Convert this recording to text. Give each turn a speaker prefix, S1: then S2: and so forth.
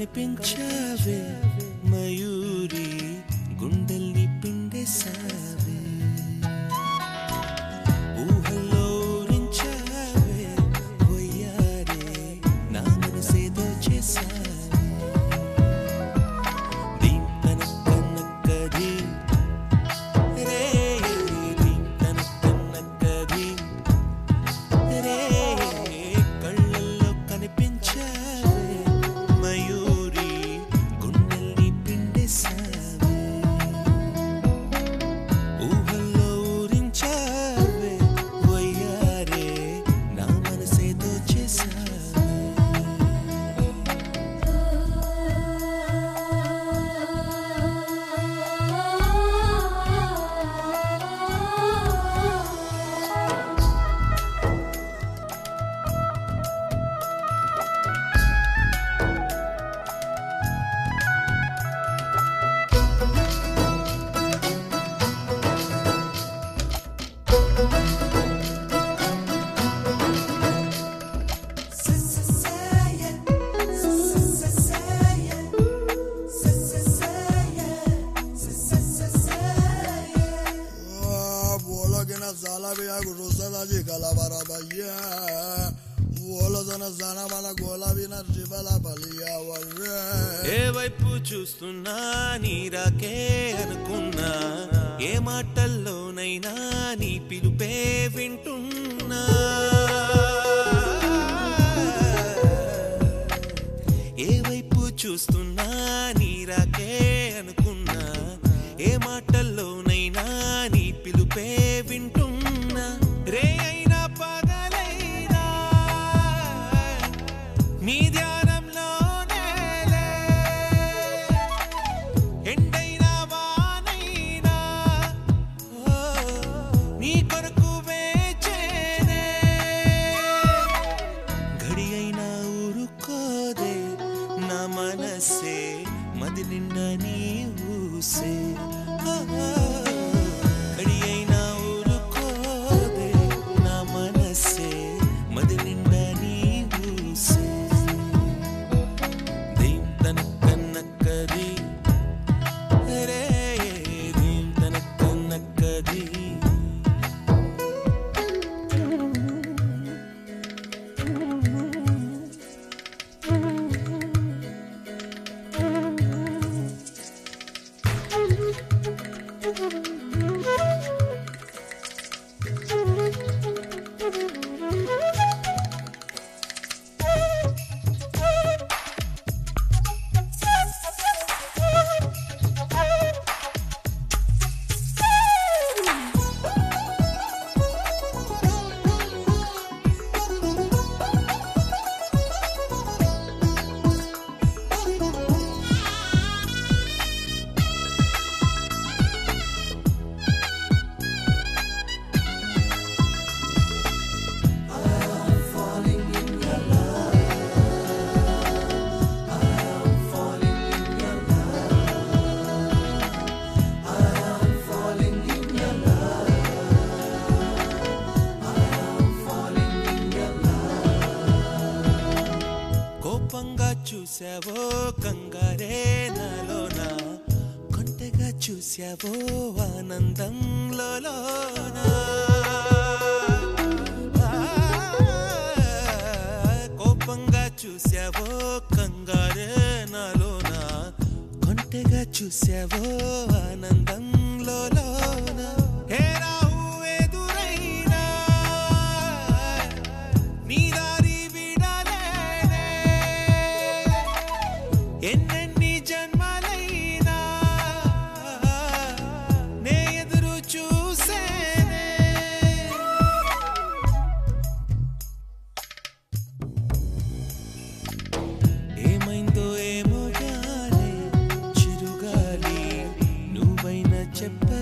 S1: కనిపించావే మయూరి గుండెల్ని పిండేశావే ఊహల్లో ఊరించావే వయ్యారే నా మనసేదో చేశావే దీం తనక్కనక్కది రే దీం తనక్కనక్కది రే కళ్ళల్లో కనిపించావే మయూరి గుండెల్ని పిండేశావే ఊహల్లో ఊరించావే వయ్యారే నా మనసేదో చేశావే
S2: Ah, Vuolo che na sala via grossa la dica la barabaya. Vuolo zona zana mana gola vina riba la balia warre.
S1: ఏ వైపు చూస్తున్నా నీరాకే అనుకున్నా ఏ మాటల్లోనైనా నీ పిలుపే వింటున్నా ఏ వైపు చూస్తున్నా నీరాకే అనుకున్నా ఏ మాటల్లోనైనా నీ పిలుపే వింటున్నా రే అయినా పగలైనా నీ ధ్యానంలోనే ఎండైనా వానైనా ఓ, నీ కొరకు వేచేనే గడి అయినా ఊరుకోదే నా మనసే మది నిండా నీ ఊసే ఆ, గడి అయినా ఊరుకోదే నా మనసే మది నిండా నీ ఊసే దీం తనక్కనక్కది రే దీం తనక్కనక్కది కోపంగా చూసావో కంగారే నాలోన కొంటెగా చూసావో ఆనందంలోనా కోపంగా చూసావో కంగారే నాలోన కొంటెగా చూసావో ఆనందంలోనా హే రాహు ఎదురైనా నీ దారి విడలేనే ఎన్నెన్ని జన్మలైనా నే ఎదురు చూసేనే ఏమైందో ఏమో గాలి చిరుగాలి నువ్వైనా చెప్ప